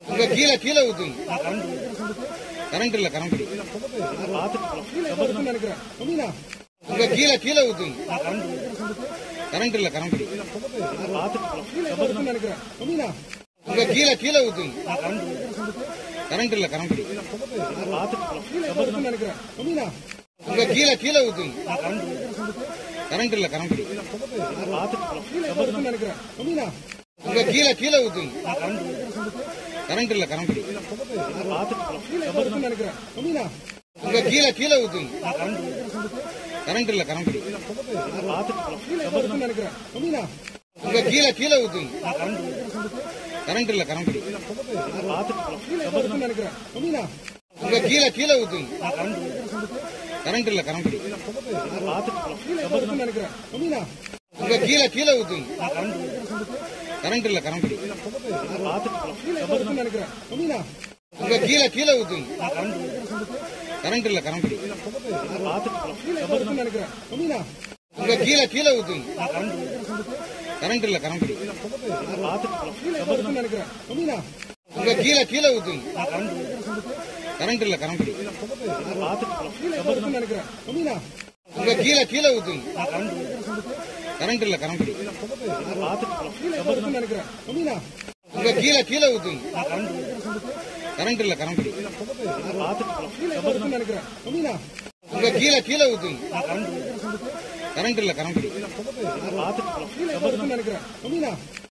உங்க கீழே கீழே ஊத்துங்க கரண்ட் இல்ல கரண்ட் இல்ல உங்க கீழே கீழே ஊத்துங்க கரண்ட் இல்ல கரண்ட் இல்ல உங்க கீழே கீழே ஊத்துங்க கரண்ட் இல்ல கரண்ட் இல்ல உங்க கீழே கீழே ஊத்துங்க கரண்ட் இல்ல கரண்ட் இல்ல உங்க கீழே கீழே ஊத்துங்க கரண்ட் இல்ல கரண்ட் இல்ல உங்க கீழே கீழே ஊத்துங்க கரண்ட் இல்ல கரண்ட் இல்ல உங்க கீழே கீழே ஊத்துங்க கரண்ட் இல்ல கரண்ட் இல்ல உங்க கீழே கீழே ஊத்துங்க கரண்ட் இல்ல கரண்ட் இல்ல உங்க கீழே கீழே ஊத்துங்க கரண்ட் இல்ல கரண்ட் இல்ல உங்க கீழே கீழே ஊத்துங்க கரண்ட் இல்ல கரண்ட் இல்ல உங்க கீழே கீழே ஊத்துங்க கரண்ட் இல்ல கரண்ட் இல்ல உங்க கீழே கீழே ஊத்துங்க கரண்ட் இல்ல கரண்ட் இல்ல உங்க கீழே கீழே ஊத்துங்க கரண்ட் இல்ல கரண்ட் இல்ல உங்க கீழே கீழே ஊத்துங்க கரண்ட் இல்ல கரண்ட் இல்ல உங்க கீழே கீழே ஊத்துங்க கரண்ட் இல்ல கரண்ட் இல்ல